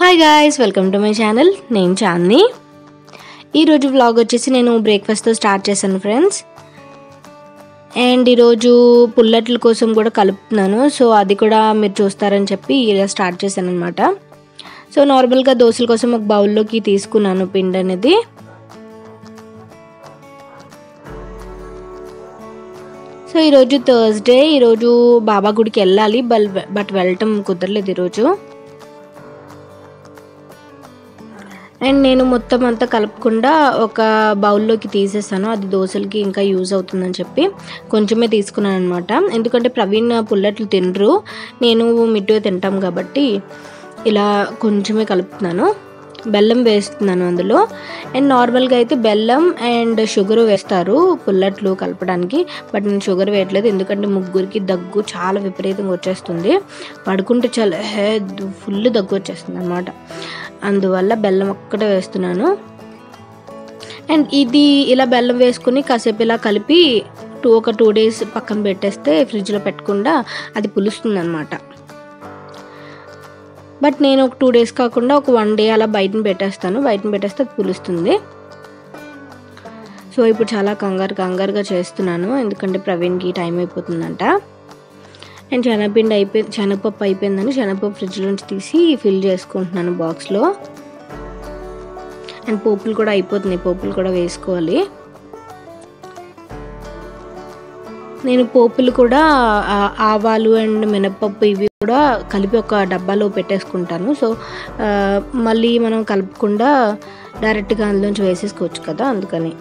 hi guys welcome to my channel నేను చాందిని ఈరోజు vlog వచ్చేసి నేను బ్రేక్ఫాస్ట్తో స్టార్ట్ చేశాను ఫ్రెండ్స్ అండ్ ఈరోజు పుల్లట్ల కోసం కూడా కలుపుతున్నాను సో అది కూడా మీరు చూస్తారని చెప్పి ఇలా స్టార్ట్ చేశాను అనమాట సో నార్మల్గా దోశల కోసం ఒక బౌల్లోకి తీసుకున్నాను పిండి అనేది సో ఈరోజు థర్స్డే ఈరోజు బాబా గుడికి వెళ్ళాలి బల్ బట్ వెళ్ళటం కుదరలేదు ఈరోజు అండ్ నేను మొత్తం అంతా కలపకుండా ఒక బౌల్లోకి తీసేసాను అది దోశలకి ఇంకా యూజ్ అవుతుందని చెప్పి కొంచెమే తీసుకున్నాను అనమాట ఎందుకంటే ప్రవీణ్ పుల్లట్లు తినరు నేను మిట్టు తింటాం కాబట్టి ఇలా కొంచెమే కలుపుతున్నాను బెల్లం వేస్తున్నాను అందులో అండ్ నార్మల్గా అయితే బెల్లం అండ్ షుగర్ వేస్తారు పుల్లట్లు కలపడానికి బట్ నేను షుగర్ వేయట్లేదు ఎందుకంటే ముగ్గురికి దగ్గు చాలా విపరీతంగా వచ్చేస్తుంది పడుకుంటే చాలా హే ఫుల్ దగ్గు వచ్చేస్తుంది అనమాట అందువల్ల బెల్లం ఒక్కటే వేస్తున్నాను అండ్ ఇది ఇలా బెల్లం వేసుకుని కాసేపు ఇలా కలిపి టూ ఒక టూ డేస్ పక్కన పెట్టేస్తే ఫ్రిడ్జ్లో పెట్టకుండా అది పులుస్తుంది అనమాట బట్ నేను ఒక టూ డేస్ కాకుండా ఒక వన్ డే అలా బయటని పెట్టేస్తాను బయటని పెట్టేస్తే అది పులుస్తుంది సో ఇప్పుడు చాలా కంగారు కంగారుగా చేస్తున్నాను ఎందుకంటే ప్రవీణ్కి టైం అయిపోతుందంట అండ్ శనగపిండి అయిపోయి శనగపప్పు అయిపోయిందని శనగపప్పు ఫ్రిడ్జ్ నుంచి తీసి ఫిల్ చేసుకుంటున్నాను బాక్స్లో అండ్ పోపులు కూడా అయిపోతున్నాయి పోపులు కూడా వేసుకోవాలి నేను పోపులు కూడా ఆవాలు అండ్ మినపప్పు ఇవి కూడా కలిపి ఒక డబ్బాలో పెట్టేసుకుంటాను సో మళ్ళీ మనం కలుపుకుండా డైరెక్ట్గా అందులోంచి వేసేసుకోవచ్చు కదా అందుకని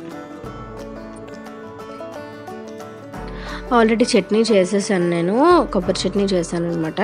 ఆల్రెడీ చట్నీ చేసేసాను నేను కొబ్బరి చట్నీ చేశాను అనమాట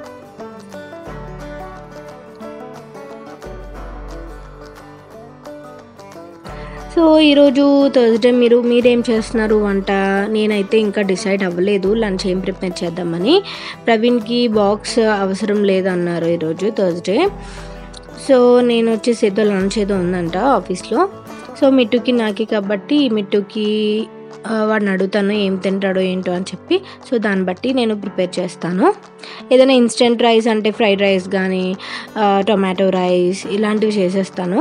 సో ఈరోజు థర్స్డే మీరు మీరేం చేస్తున్నారు వంట నేనైతే ఇంకా డిసైడ్ అవ్వలేదు లంచ్ ఏం ప్రిపేర్ చేద్దామని ప్రవీణ్కి బాక్స్ అవసరం లేదన్నారు ఈరోజు థర్స్డే సో నేను వచ్చేసి ఏదో లంచ్ ఏదో ఉందంట ఆఫీస్లో సో మిట్టుకి నాకి కాబట్టి మిట్టుకి వాడిని అడుగుతాను ఏం తింటాడో ఏంటో అని చెప్పి సో దాన్ని బట్టి నేను ప్రిపేర్ చేస్తాను ఏదైనా ఇన్స్టెంట్ రైస్ అంటే ఫ్రైడ్ రైస్ కానీ టొమాటో రైస్ ఇలాంటివి చేసేస్తాను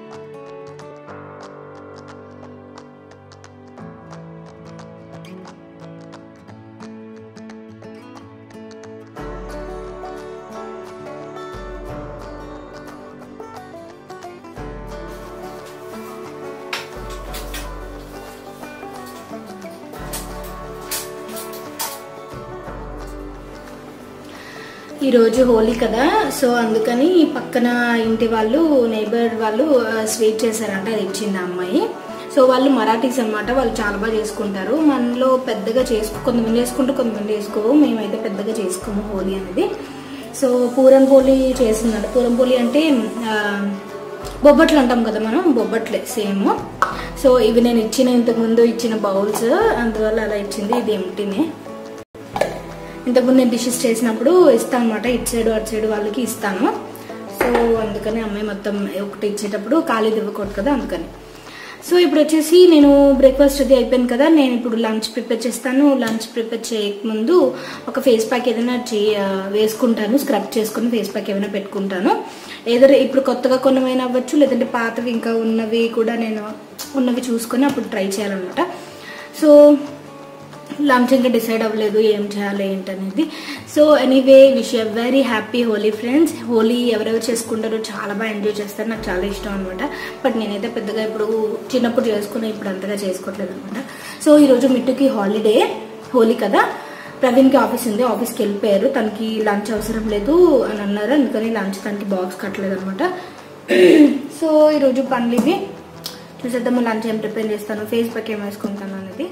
ఈరోజు హోలీ కదా సో అందుకని పక్కన ఇంటి వాళ్ళు నేబర్ వాళ్ళు స్వీట్ చేశారంట అది ఇచ్చింది ఆ అమ్మాయి సో వాళ్ళు మరాఠీస్ అనమాట వాళ్ళు చాలా బాగా చేసుకుంటారు మనలో పెద్దగా చేసుకో కొంతమంది చేసుకుంటూ కొంతమంది చేసుకోవు మేమైతే పెద్దగా చేసుకోము హోలీ అనేది సో పూరన్ పోలి చేసిందంట పూరన్ పోలి అంటే బొబ్బట్లు అంటాం కదా మనం బొబ్బట్లే సేమ్ సో ఇవి నేను ఇచ్చిన ఇంతకుముందు ఇచ్చిన బౌల్స్ అందువల్ల అలా ఇచ్చింది ఇది ఎంటీనే ఇంతకుముందు నేను డిషెస్ చేసినప్పుడు ఇస్తాను అనమాట ఇటు సైడ్ అటు సైడ్ వాళ్ళకి ఇస్తాను సో అందుకని అమ్మాయి మొత్తం ఒకటి ఇచ్చేటప్పుడు ఖాళీ ఇవ్వకూడదు కదా అందుకని సో ఇప్పుడు వచ్చేసి నేను బ్రేక్ఫాస్ట్ అది అయిపోయింది కదా నేను ఇప్పుడు లంచ్ ప్రిపేర్ చేస్తాను లంచ్ ప్రిపేర్ చేయకముందు ఒక ఫేస్ ప్యాక్ ఏదైనా వేసుకుంటాను స్క్రబ్ చేసుకుని ఫేస్ ప్యాక్ ఏమైనా పెట్టుకుంటాను ఏదైనా ఇప్పుడు కొత్తగా కొన్నవైనా అవ్వచ్చు లేదంటే పాతవి ఇంకా ఉన్నవి కూడా నేను ఉన్నవి చూసుకొని అప్పుడు ట్రై చేయాలన్నమాట సో లంచ్ ఇంకా డిసైడ్ అవ్వలేదు ఏం చేయాలి ఏంటనేది so anyway wish a very happy Holi friends Holi ఎవరెవరు చేసుకుంటారో చాలా బాగా ఎంజాయ్ చేస్తారు నాకు చాలా ఇష్టం అనమాట బట్ నేనైతే పెద్దగా ఇప్పుడు చిన్నప్పుడు చేసుకుని ఇప్పుడు అంతగా చేసుకోవట్లేదు అనమాట సో ఈరోజు మిట్టుకి హాలిడే హోలీ కదా ప్రవీణ్కి ఆఫీస్ ఉంది ఆఫీస్కి వెళ్ళిపోయారు తనకి లంచ్ అవసరం లేదు అని అన్నారు అందుకని లంచ్ తనకి బాక్స్ కట్టలేదు అనమాట సో ఈరోజు పనులు ఇవి చూసేద్దాము లంచ్ ఏం ప్రిపేర్ చేస్తాను ఫేస్ ప్యాక్ ఏం వేసుకుంటాను అనేది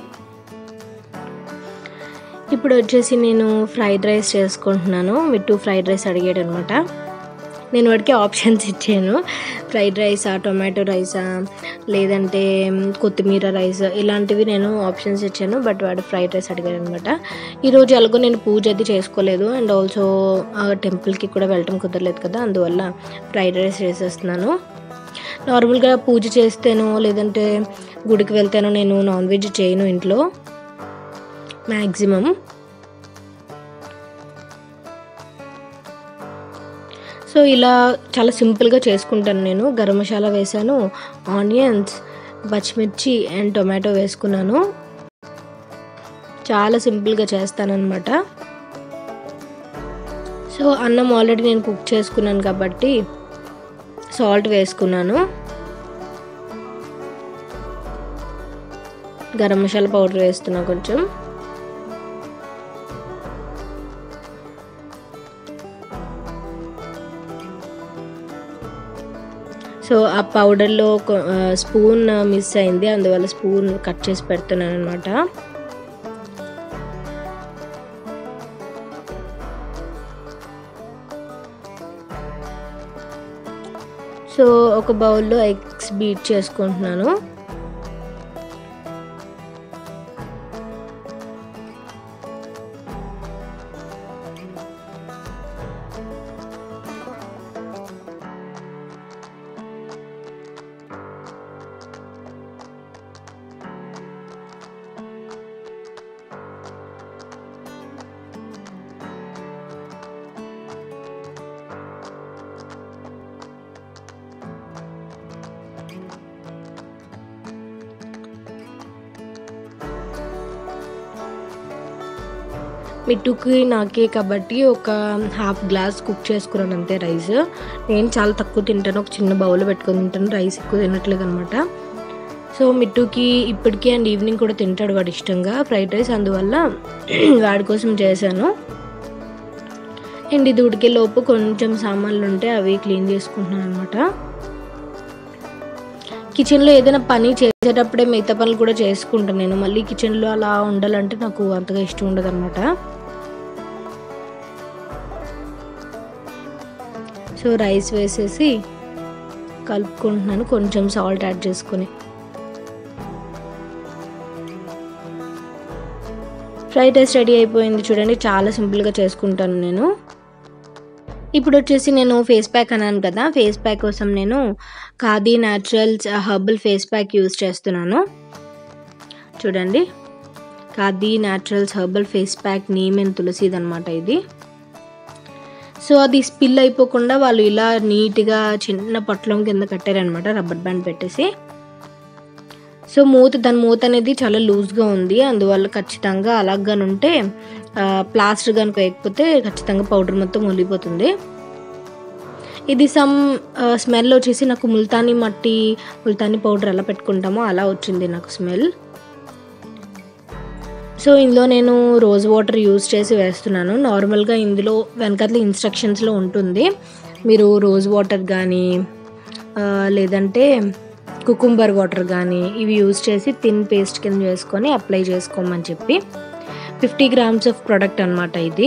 ఇప్పుడు వచ్చేసి నేను ఫ్రైడ్ రైస్ చేసుకుంటున్నాను మిట్టు ఫ్రైడ్ రైస్ అడిగాడు అనమాట నేను వాడికి ఆప్షన్స్ ఇచ్చాను ఫ్రైడ్ రైసా టొమాటో రైసా లేదంటే కొత్తిమీర రైస్ ఇలాంటివి నేను ఆప్షన్స్ ఇచ్చాను బట్ వాడు ఫ్రైడ్ రైస్ అడిగాడు అనమాట ఈరోజు ఎలాగో నేను పూజ అది చేసుకోలేదు అండ్ ఆల్సో టెంపుల్కి కూడా వెళ్ళటం కుదరలేదు కదా అందువల్ల ఫ్రైడ్ రైస్ చేసేస్తున్నాను నార్మల్గా పూజ చేస్తేనో లేదంటే గుడికి వెళ్తేనో నేను నాన్ వెజ్ చేయను ఇంట్లో మ్యాక్సిమం సో ఇలా చాలా సింపుల్గా చేసుకుంటాను నేను గరం మసాలా వేసాను ఆనియన్స్ పచ్చిమిర్చి అండ్ టొమాటో వేసుకున్నాను చాలా సింపుల్గా చేస్తానన్నమాట సో అన్నం ఆల్రెడీ నేను కుక్ చేసుకున్నాను కాబట్టి సాల్ట్ వేసుకున్నాను గరం మసాలా పౌడర్ వేస్తున్నా కొంచెం సో ఆ పౌడర్లో స్పూన్ మిస్ అయింది అందువల్ల స్పూన్ కట్ చేసి పెడుతున్నాను అనమాట సో ఒక బౌల్లో ఎగ్స్ బీట్ చేసుకుంటున్నాను మిట్టుకి నాకే కాబట్టి ఒక హాఫ్ గ్లాస్ కుక్ చేసుకున్నాను అంతే రైస్ నేను చాలా తక్కువ తింటాను ఒక చిన్న బౌల్ పెట్టుకొని తింటాను రైస్ ఎక్కువ తినట్లేదు అనమాట సో మిట్టుకి ఇప్పటికీ అండ్ ఈవినింగ్ కూడా తింటాడు వాడు ఇష్టంగా ఫ్రైడ్ రైస్ అందువల్ల వాడి కోసం చేశాను అండ్ ఇది ఉడికే లోపు కొంచెం సామాన్లు ఉంటే అవి క్లీన్ చేసుకుంటున్నాను అనమాట కిచెన్లో ఏదైనా పని చేసేటప్పుడే మిగతా పనులు కూడా చేసుకుంటాను నేను మళ్ళీ కిచెన్లో అలా ఉండాలంటే నాకు అంతగా ఇష్టం ఉండదు అనమాట సో రైస్ వేసేసి కలుపుకుంటున్నాను కొంచెం సాల్ట్ యాడ్ చేసుకుని ఫ్రైడ్ రైస్ రెడీ అయిపోయింది చూడండి చాలా సింపుల్గా చేసుకుంటాను నేను ఇప్పుడు వచ్చేసి నేను ఫేస్ ప్యాక్ అన్నాను కదా ఫేస్ ప్యాక్ కోసం నేను Khadi naturals herbal face pack use చేస్తున్నాను చూడండి Khadi naturals herbal face pack neem and తులసిది అనమాట ఇది సో అది స్పిల్ అయిపోకుండా వాళ్ళు ఇలా నీట్గా చిన్న పొట్లం కింద కట్టారనమాట రబ్బర్ బ్యాండ్ పెట్టేసి సో మూత దాని మూత అనేది చాలా లూజ్గా ఉంది అందువల్ల ఖచ్చితంగా అలాగనుంటే ప్లాస్టర్ కనుక వేయకపోతే ఖచ్చితంగా పౌడర్ మొత్తం ఒలిపోతుంది ఇది సమ్ స్మెల్ వచ్చేసి నాకు ముల్తానీ మట్టి ముల్తానీ పౌడర్ ఎలా పెట్టుకుంటామో అలా వచ్చింది నాకు స్మెల్ సో ఇందులో నేను రోజ్ వాటర్ యూజ్ చేసి వేస్తున్నాను నార్మల్గా ఇందులో వెనకట్ల ఇన్స్ట్రక్షన్స్లో ఉంటుంది మీరు రోజ్ వాటర్ కానీ లేదంటే కుకుంబర్ వాటర్ కానీ ఇవి యూజ్ చేసి థిన్ పేస్ట్ కింద చేసుకొని అప్లై చేసుకోమని చెప్పి ఫిఫ్టీ గ్రామ్స్ ఆఫ్ ప్రోడక్ట్ అనమాట ఇది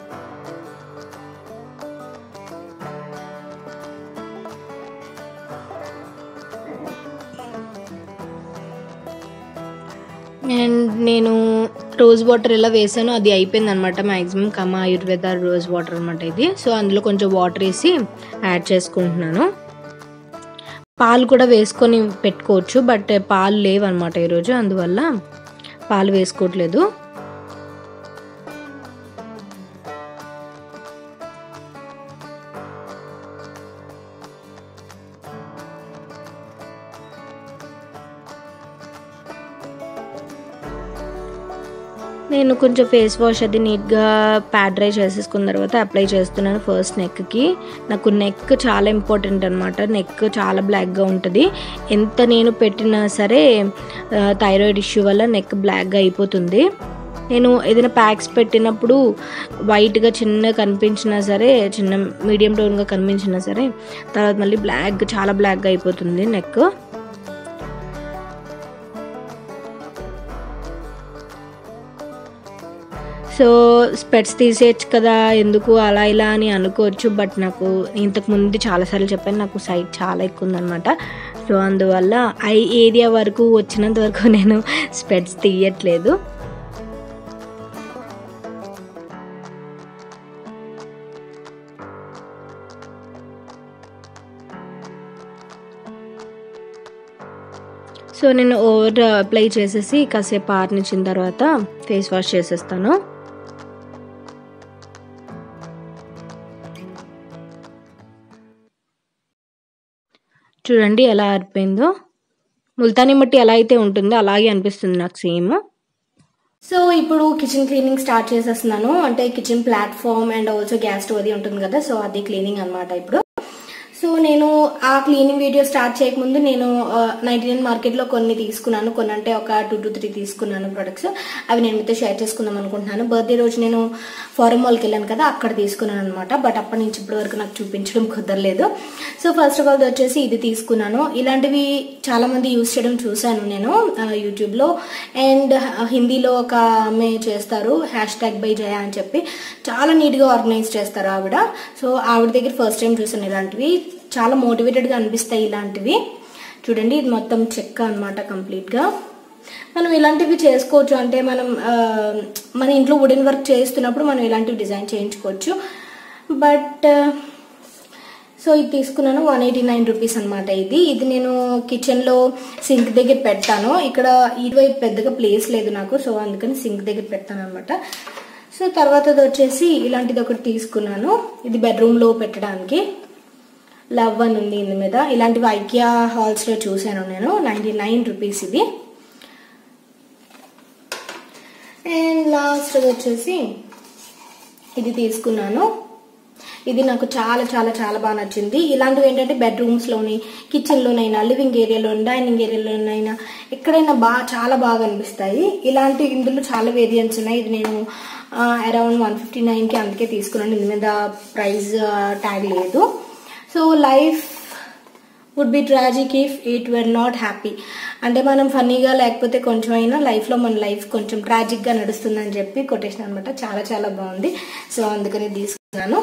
అండ్ నేను రోజ్ వాటర్ ఎలా వేసానో అది అయిపోయింది అనమాట maximum Kama Ayurveda rose water అనమాట ఇది సో అందులో కొంచెం వాటర్ వేసి యాడ్ చేసుకుంటున్నాను పాలు కూడా వేసుకొని పెట్టుకోవచ్చు బట్ పాలు లేవన్నమాట ఈరోజు అందువల్ల పాలు వేసుకోవట్లేదు నేను కొంచెం ఫేస్ వాష్ అది నీట్గా ప్యాడ్ డ్రై చేసేసుకున్న తర్వాత అప్లై చేస్తున్నాను ఫస్ట్ నెక్కి నాకు నెక్ చాలా ఇంపార్టెంట్ అనమాట నెక్ చాలా బ్లాక్గా ఉంటుంది ఎంత నేను పెట్టినా సరే థైరాయిడ్ ఇష్యూ వల్ల నెక్ బ్లాక్గా అయిపోతుంది నేను ఏదైనా ప్యాక్స్ పెట్టినప్పుడు వైట్గా చిన్న కనిపించినా సరే చిన్న మీడియం టోన్గా కనిపించినా సరే తర్వాత మళ్ళీ బ్లాక్ చాలా బ్లాక్గా అయిపోతుంది నెక్ సో స్పెట్స్ తీసేయచ్చు కదా ఎందుకు అలా ఇలా అని అనుకోవచ్చు బట్ నాకు ఇంతకు ముందు చాలాసార్లు చెప్పాను నాకు సైట్ చాలా ఎక్కువ ఉందనమాట సో అందువల్ల ఐ ఏరియా వరకు వచ్చినంత వరకు నేను స్పెట్స్ తీయట్లేదు సో నేను ఓవర్ అప్లై చేసేసి కాసేపు ఆరనిచ్చిన తర్వాత ఫేస్ వాష్ చేసేస్తాను చూడండి ఎలా ఆరిపోయిందో ముల్తానీ మట్టి ఎలా అయితే ఉంటుందో అలాగే అనిపిస్తుంది నాకు సేమ్ సో ఇప్పుడు కిచెన్ క్లీనింగ్ స్టార్ట్ చేసేస్తున్నాను అంటే kitchen platform and also gas stove అది ఉంటుంది కదా సో అది క్లీనింగ్ అనమాట ఇప్పుడు సో నేను ఆ క్లీనింగ్ వీడియో స్టార్ట్ చేయకముందు నేను నైన్టీ నైన్ మార్కెట్లో కొన్ని తీసుకున్నాను కొన్ని అంటే ఒక టూ టు త్రీ తీసుకున్నాను ప్రొడక్ట్స్ అవి నేను మీతో షేర్ చేసుకుందాం అనుకుంటున్నాను బర్త్డే రోజు నేను ఫారెన్ మాల్కి వెళ్ళాను కదా అక్కడ తీసుకున్నాను అనమాట బట్ అప్పటి నుంచి ఇప్పటి వరకు నాకు చూపించడం కుదరలేదు సో ఫస్ట్ ఆఫ్ ఆల్ వచ్చేసి ఇది తీసుకున్నాను ఇలాంటివి చాలా మంది యూస్ చేయడం చూశాను నేను యూట్యూబ్లో అండ్ హిందీలో ఒక ఆమె చేస్తారు హ్యాష్ ట్యాగ్ బై జయ అని చెప్పి చాలా నీట్గా ఆర్గనైజ్ చేస్తారు ఆవిడ సో ఆవిడ దగ్గర ఫస్ట్ టైం చూసాను ఇలాంటివి చాలా మోటివేటెడ్గా అనిపిస్తాయి ఇలాంటివి చూడండి ఇది మొత్తం చెక్క అనమాట కంప్లీట్గా మనం ఇలాంటివి చేసుకోవచ్చు అంటే మనం ఆ, మన ఇంట్లో వుడెన్ వర్క్ చేస్తున్నప్పుడు మనం ఇలాంటివి డిజైన్ చేయించుకోవచ్చు బట్ సో ఇది తీసుకున్నాను వన్ ఎయిటీ నైన్ రూపీస్ అనమాట ఇది ఇది నేను కిచెన్లో సింక్ దగ్గర పెడతాను ఇక్కడ ఇటువైపు పెద్దగా ప్లేస్ లేదు నాకు సో అందుకని సింక్ దగ్గర పెడతాను అనమాట సో తర్వాతది వచ్చేసి ఇలాంటిది ఒకటి తీసుకున్నాను ఇది బెడ్రూమ్లో పెట్టడానికి లవ్ అని ఉంది ఇందు మీద ఇలాంటివి ఐకియా హాల్స్లో చూశాను నేను నైంటీ నైన్ రూపీస్ ఇది అండ్ లాస్ట్ వచ్చేసి ఇది తీసుకున్నాను ఇది నాకు చాలా చాలా చాలా బాగా నచ్చింది ఇలాంటివి ఏంటంటే బెడ్రూమ్స్లోని కిచెన్లోనైనా లివింగ్ ఏరియాలో డైనింగ్ ఏరియాలోనైనా ఎక్కడైనా బాగా చాలా బాగా అనిపిస్తాయి ఇలాంటి ఇందులో చాలా వేరియంట్స్ ఉన్నాయి ఇది నేను అరౌండ్ వన్ ఫిఫ్టీ నైన్కి అందుకే తీసుకున్నాను ఇందు మీద ప్రైస్ ట్యాగ్ లేదు so life would be tragic if it were not happy అంటే మనం ఫన్నీగా లేకపోతే కొంచెం అయినా లైఫ్లో మన లైఫ్ కొంచెం ట్రాజిక్గా నడుస్తుందని చెప్పి కొటేషన్ అనమాట చాలా చాలా బాగుంది సో అందుకని తీసుకున్నాను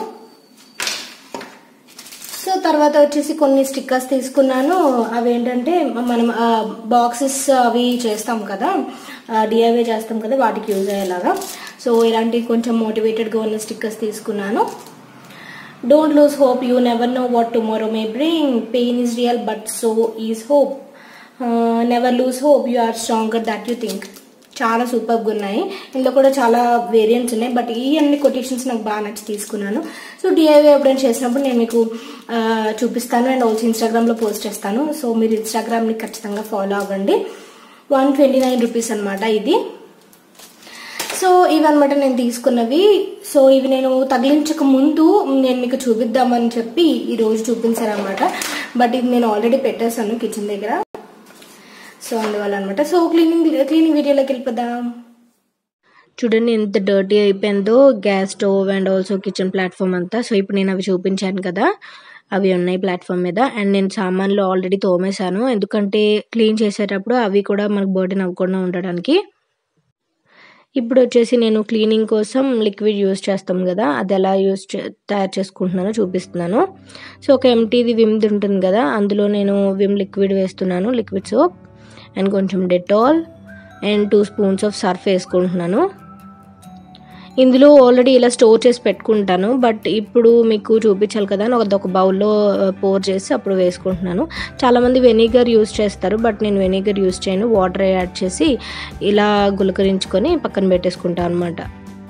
సో తర్వాత వచ్చేసి కొన్ని స్టిక్కర్స్ తీసుకున్నాను అవి ఏంటంటే మనం బాక్సెస్ అవి చేస్తాం కదా డిఐవే చేస్తాం కదా వాటికి యూజ్ అయ్యేలాగా సో ఇలాంటి కొంచెం మోటివేటెడ్గా ఉన్న స్టిక్కర్స్ తీసుకున్నాను don't lose hope you never know what tomorrow may bring pain is real but so is hope never lose hope you are stronger that you think చాలా సూపర్గా ఉన్నాయి ఇందులో కూడా చాలా వేరియంట్స్ ఉన్నాయి బట్ ఈ అన్ని కొటేషన్స్ నాకు బాగా నచ్చి తీసుకున్నాను సో డిఐవై ఎప్పుడైనా చేసినప్పుడు నేను మీకు ఆ, చూపిస్తాను అండ్ ఆల్సో ఇన్స్టాగ్రామ్లో పోస్ట్ చేస్తాను సో మీరు ఇన్స్టాగ్రామ్ని ఖచ్చితంగా ఫాలో అవ్వండి వన్ ట్వంటీ నైన్ రూపీస్ అనమాట ఇది సో ఇవన్నమాట నేను తీసుకున్నవి సో ఇవి నేను తగిలించక ముందు నేను మీకు చూపిద్దామని చెప్పి ఈ రోజు చూపించాను అనమాట బట్ ఇది నేను ఆల్రెడీ పెట్టేశాను కిచెన్ దగ్గర సో అందువల్ల అనమాట సో క్లీనింగ్ క్లీనింగ్ వీడియోలోకి వెళ్ళిపోదాం చూడండి ఎంత డర్టీ అయిపోయిందో gas stove and also kitchen platform అంతా సో ఇప్పుడు నేను అవి చూపించాను కదా అవి ఉన్నాయి ప్లాట్ఫామ్ మీద అండ్ నేను సామాన్లు ఆల్రెడీ తోమేశాను ఎందుకంటే క్లీన్ చేసేటప్పుడు అవి కూడా మనకు బర్డెన్ అవ్వకుండా ఉండడానికి ఇప్పుడు వచ్చేసి నేను క్లీనింగ్ కోసం లిక్విడ్ యూస్ చేస్తాం కదా అది ఎలా యూస్ చే తయారు చేసుకుంటున్నానో చూపిస్తున్నాను సో ఒక ఎంటీది విమ్ది ఉంటుంది కదా అందులో నేను విమ్ లిక్విడ్ వేస్తున్నాను లిక్విడ్ సోప్ అండ్ కొంచెం Dettol and two spoons of Surf వేసుకుంటున్నాను ఇందులో ఆల్రెడీ ఇలా స్టోర్ చేసి పెట్టుకుంటాను బట్ ఇప్పుడు మీకు చూపించాలి కదా అని ఒక బౌల్లో పోర్ చేసి అప్పుడు వేసుకుంటున్నాను చాలామంది వెనిగర్ యూస్ చేస్తారు బట్ నేను వెనిగర్ యూస్ చేయను వాటర్ యాడ్ చేసి ఇలా గులకరించుకొని పక్కన పెట్టేసుకుంటాను అనమాట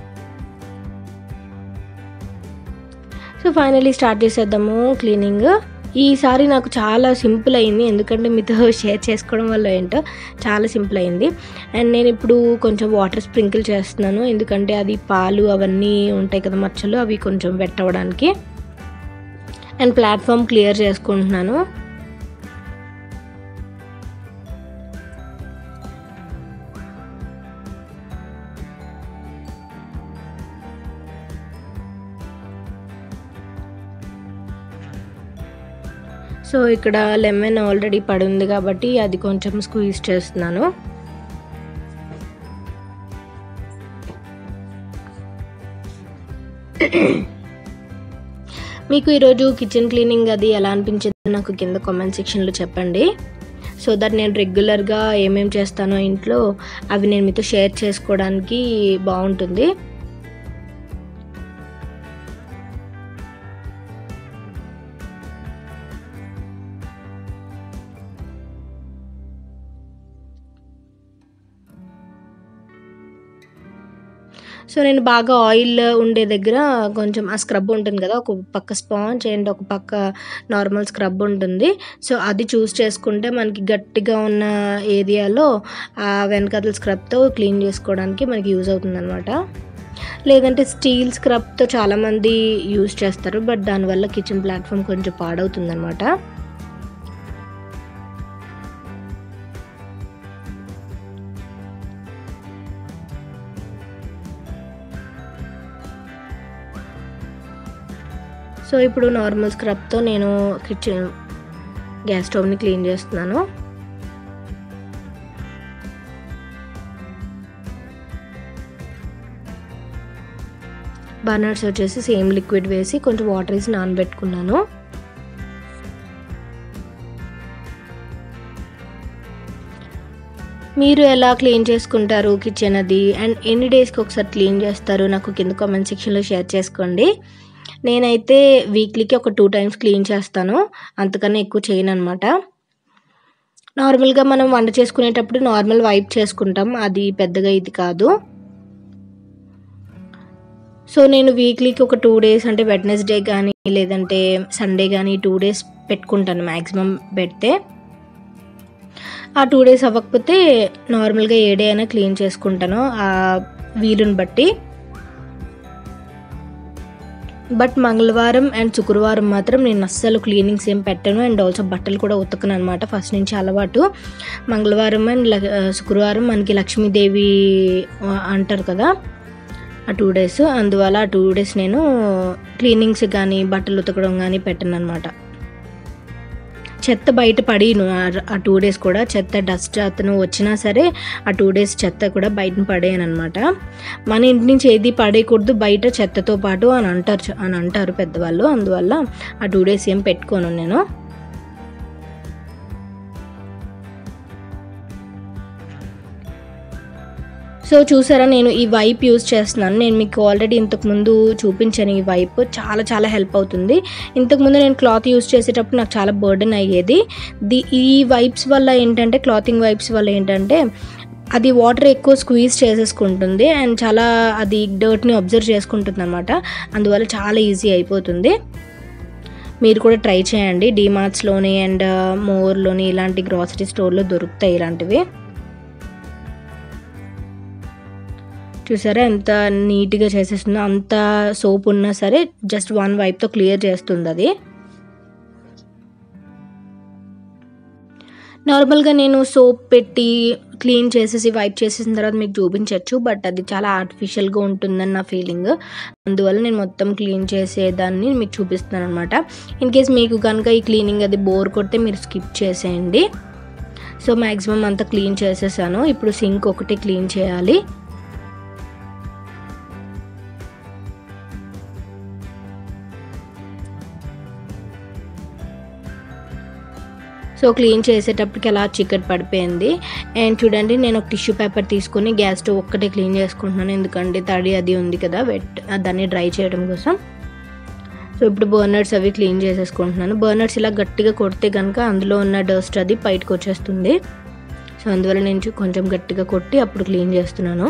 సో ఫైనలీ స్టార్ట్ చేసేద్దాము క్లీనింగ్ ఈసారి నాకు చాలా సింపుల్ అయింది ఎందుకంటే మీతో షేర్ చేసుకోవడం వల్ల ఏంటో చాలా సింపుల్ అయింది అండ్ నేను ఇప్పుడు కొంచెం వాటర్ స్ప్రింకిల్ చేస్తున్నాను ఎందుకంటే అది పాలు అవన్నీ ఉంటాయి కదా మచ్చలు అవి కొంచెం వెట్ అవ్వడానికి అండ్ ప్లాట్ఫామ్ క్లియర్ చేసుకుంటున్నాను సో ఇక్కడ లెమన్ ఆల్రెడీ పడి ఉంది కాబట్టి అది కొంచెం స్క్వీజ్ చేస్తున్నాను మీకు ఈరోజు కిచెన్ క్లీనింగ్ అది ఎలా అనిపించిందో నాకు కింద కామెంట్ సెక్షన్లో చెప్పండి సో దట్ నేను రెగ్యులర్గా ఏమేమి చేస్తానో ఇంట్లో అవి నేను మీతో షేర్ చేసుకోవడానికి బాగుంటుంది సో నేను బాగా ఆయిల్ ఉండే దగ్గర కొంచెం ఆ స్క్రబ్ ఉంటుంది కదా ఒక పక్క స్పాంజ్ అండ్ ఒక పక్క నార్మల్ స్క్రబ్ ఉంటుంది సో అది చూస్ చేసుకుంటే మనకి గట్టిగా ఉన్న ఏరియాలో ఆ వెనకాతల స్క్రబ్తో క్లీన్ చేసుకోవడానికి మనకి యూజ్ అవుతుంది అనమాట లేదంటే స్టీల్ స్క్రబ్తో చాలామంది యూజ్ చేస్తారు బట్ దానివల్ల కిచెన్ ప్లాట్ఫామ్ కొంచెం పాడవుతుంది అనమాట సో ఇప్పుడు నార్మల్ స్క్రబ్తో నేను కిచెన్ గ్యాస్ స్టవ్ని క్లీన్ చేస్తున్నాను బర్నర్స్ వచ్చేసి సేమ్ లిక్విడ్ వేసి కొంచెం వాటర్ వేసి నానబెట్టుకున్నాను మీరు ఎలా క్లీన్ చేసుకుంటారు కిచెన్ అది అండ్ ఎన్ని డేస్కి ఒకసారి క్లీన్ చేస్తారు నాకు కింద కామెంట్ సెక్షన్లో షేర్ చేసుకోండి నేనైతే వీక్లీకి ఒక టూ టైమ్స్ క్లీన్ చేస్తాను అంతకన్నా ఎక్కువ చేయను అనమాట నార్మల్గా మనం వంట చేసుకునేటప్పుడు నార్మల్ వైప్ చేసుకుంటాం అది పెద్దగా ఇది కాదు సో నేను వీక్లీకి ఒక టూ డేస్ అంటే వెడ్నెస్డే కానీ లేదంటే సండే కానీ టూ డేస్ పెట్టుకుంటాను మ్యాక్సిమం పెడితే ఆ టూ డేస్ అవ్వకపోతే నార్మల్గా ఏ డే అయినా క్లీన్ చేసుకుంటాను ఆ వీలుని బట్టి బట్ మంగళవారం అండ్ శుక్రవారం మాత్రం నేను అస్సలు క్లీనింగ్స్ ఏం పెట్టను అండ్ ఆల్సో బట్టలు కూడా ఉతకను అనమాట ఫస్ట్ నుంచి అలవాటు మంగళవారం అండ్ శుక్రవారం మనకి లక్ష్మీదేవి అంటారు కదా ఆ టూ డేస్ అందువల్ల ఆ టూ డేస్ నేను క్లీనింగ్స్ కానీ బట్టలు ఉతకడం కానీ పెట్టను అనమాట చెత్త బయట పడేయను ఆ టూ డేస్ కూడా చెత్త డస్ట్ అతను వచ్చినా సరే ఆ టూ డేస్ చెత్త కూడా బయట పడేయను అనమాట మన ఇంటి నుంచి ఏది పడేయకూడదు బయట చెత్తతో పాటు అని అంటారు అని అంటారు పెద్దవాళ్ళు అందువల్ల ఆ టూ డేస్ ఏం పెట్టుకోను నేను సో చూసారా నేను ఈ వైప్ యూజ్ చేస్తున్నాను నేను మీకు ఆల్రెడీ ఇంతకుముందు చూపించాను ఈ వైప్ చాలా చాలా హెల్ప్ అవుతుంది ఇంతకుముందు నేను క్లాత్ యూజ్ చేసేటప్పుడు నాకు చాలా బర్డెన్ అయ్యేది ది ఈ వైప్స్ వల్ల ఏంటంటే క్లాతింగ్ వైప్స్ వల్ల ఏంటంటే అది వాటర్ ఎక్కువ స్క్వీజ్ చేసేసుకుంటుంది అండ్ చాలా అది డర్ట్ని అబ్జర్వ్ చేసుకుంటుంది అనమాట అందువల్ల చాలా ఈజీ అయిపోతుంది మీరు కూడా ట్రై చేయండి డీమార్ట్స్లోని అండ్ మోర్లోని ఇలాంటి గ్రాసరీ స్టోర్లో దొరుకుతాయి ఇలాంటివి చూసారా ఎంత నీట్గా చేసేస్తుందో అంత సోప్ ఉన్నా సరే జస్ట్ వన్ వైప్తో క్లియర్ చేస్తుంది అది నార్మల్గా నేను సోప్ పెట్టి క్లీన్ చేసేసి వైప్ చేసేసిన తర్వాత మీకు చూపించవచ్చు బట్ అది చాలా ఆర్టిఫిషియల్గా ఉంటుందని నా ఫీలింగ్ అందువల్ల నేను మొత్తం క్లీన్ చేసేదాన్ని మీకు చూపిస్తున్నాను అనమాట ఇన్ కేస్ మీకు కనుక ఈ క్లీనింగ్ అది బోర్ కొడితే మీరు స్కిప్ చేసేయండి సో మ్యాక్సిమం అంతా క్లీన్ చేసేసాను ఇప్పుడు సింక్ ఒకటి క్లీన్ చేయాలి సో క్లీన్ చేసేటప్పటికి అలా చికెట్ పడిపోయింది అండ్ చూడండి నేను ఒక టిష్యూ పేపర్ తీసుకొని గ్యాస్ స్టవ్ ఒక్కటే క్లీన్ చేసుకుంటున్నాను ఎందుకంటే తడి అది ఉంది కదా వెట్ దాన్ని డ్రై చేయడం కోసం సో ఇప్పుడు బర్నర్స్ అవి క్లీన్ చేసేసుకుంటున్నాను బర్నర్స్ ఇలా గట్టిగా కొడితే కనుక అందులో ఉన్న డస్ట్ అది బయటకు వచ్చేస్తుంది సో అందువల్ల నేను కొంచెం గట్టిగా కొట్టి అప్పుడు క్లీన్ చేస్తున్నాను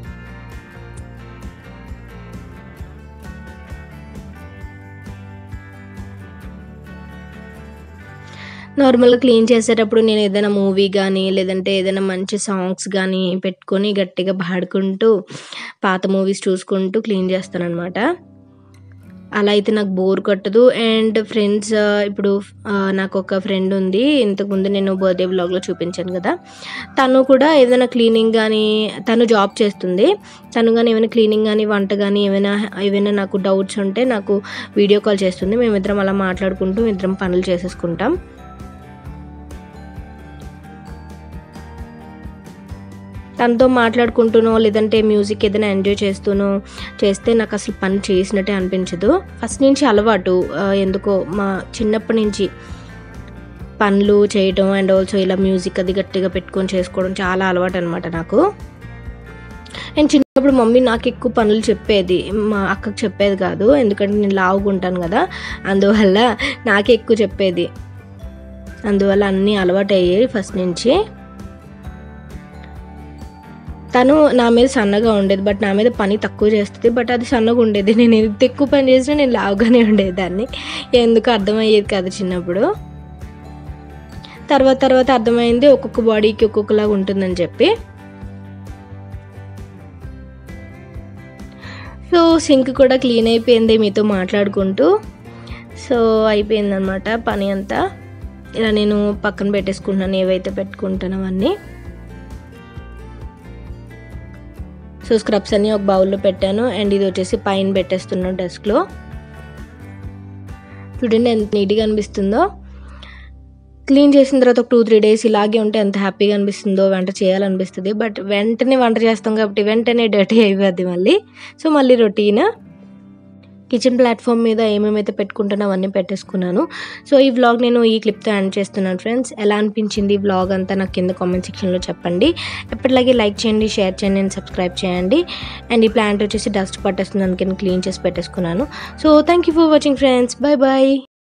నార్మల్గా క్లీన్ చేసేటప్పుడు నేను ఏదైనా మూవీ కానీ లేదంటే ఏదైనా మంచి సాంగ్స్ కానీ పెట్టుకొని గట్టిగా పాడుకుంటూ పాత మూవీస్ చూసుకుంటూ క్లీన్ చేస్తాను అనమాట అలా అయితే నాకు బోర్ కొట్టదు అండ్ ఫ్రెండ్స్ ఇప్పుడు నాకు ఒక ఫ్రెండ్ ఉంది ఇంతకుముందు నేను బర్త్డే బ్లాగ్లో చూపించాను కదా తను కూడా ఏదైనా క్లీనింగ్ కానీ తను జాబ్ చేస్తుంది తను కానీ ఏమైనా క్లీనింగ్ కానీ వంట కానీ ఏమైనా ఏమైనా నాకు డౌట్స్ ఉంటే నాకు వీడియో కాల్ చేస్తుంది మేమిద్దరం అలా మాట్లాడుకుంటూ ఇద్దరం పనులు చేసేసుకుంటాం తనతో మాట్లాడుకుంటూనో లేదంటే మ్యూజిక్ ఏదైనా ఎంజాయ్ చేస్తూనో చేస్తే నాకు అసలు పని చేసినట్టే అనిపించదు ఫస్ట్ నుంచి అలవాటు ఎందుకో మా చిన్నప్పటి నుంచి పనులు చేయటం అండ్ ఆల్సో ఇలా మ్యూజిక్ అది గట్టిగా పెట్టుకొని చేసుకోవడం చాలా అలవాటు అనమాట నాకు అండ్ చిన్నప్పుడు మమ్మీ నాకు ఎక్కువ పనులు చెప్పేది మా అక్కకు చెప్పేది కాదు ఎందుకంటే నేను లావుగుంటాను కదా అందువల్ల నాకే ఎక్కువ చెప్పేది అందువల్ల అన్నీ అలవాటు అయ్యాయి ఫస్ట్ నుంచి తను నా మీద సన్నగా ఉండేది బట్ నా మీద పని తక్కువ చేస్తుంది బట్ అది సన్నగా ఉండేది నేను ఎంత ఎక్కువ పని చేసినా నేను లావుగానే ఉండేదాన్ని ఎందుకు అర్థమయ్యేది కాదు చిన్నప్పుడు తర్వాత తర్వాత అర్థమైంది ఒక్కొక్క బాడీకి ఒక్కొక్కలాగా ఉంటుందని చెప్పి సో సింక్ కూడా క్లీన్ అయిపోయింది మీతో మాట్లాడుకుంటూ సో అయిపోయిందనమాట పని అంతా ఇలా నేను పక్కన పెట్టేసుకుంటున్నాను ఏవైతే పెట్టుకుంటానో అవన్నీ సో స్క్రబ్స్ అన్ని ఒక బౌల్లో పెట్టాను అండ్ ఇది వచ్చేసి పైన పెట్టేస్తున్నాను డెస్క్లో చూడండి ఎంత నీట్గా అనిపిస్తుందో క్లీన్ చేసిన తర్వాత ఒక టూ త్రీ డేస్ ఇలాగే ఉంటే ఎంత హ్యాపీగా అనిపిస్తుందో వంట చేయాలనిపిస్తుంది బట్ వెంటనే వంట చేస్తాం కాబట్టి వెంటనే డర్టీ అయిపోద్ది మళ్ళీ సో మళ్ళీ రొటీన్ కిచెన్ ప్లాట్ఫామ్ మీద ఏమేమైతే పెట్టుకుంటానో అవన్నీ పెట్టేసుకున్నాను సో ఈ వ్లాగ్ నేను ఈ క్లిప్తో యాడ్ చేస్తున్నాను ఫ్రెండ్స్ ఎలా అనిపించింది ఈ వ్లాగ్ అంతా నాకు కింద కామెంట్ సెక్షన్లో చెప్పండి ఎప్పటిలాగే లైక్ చేయండి షేర్ చేయండి అండ్ సబ్స్క్రైబ్ చేయండి అండ్ ఈ ప్లాంట్ వచ్చేసి డస్ట్ పట్టేస్తుంది అందుకని క్లీన్ చేసి పెట్టేసుకున్నాను so thank you for watching friends bye bye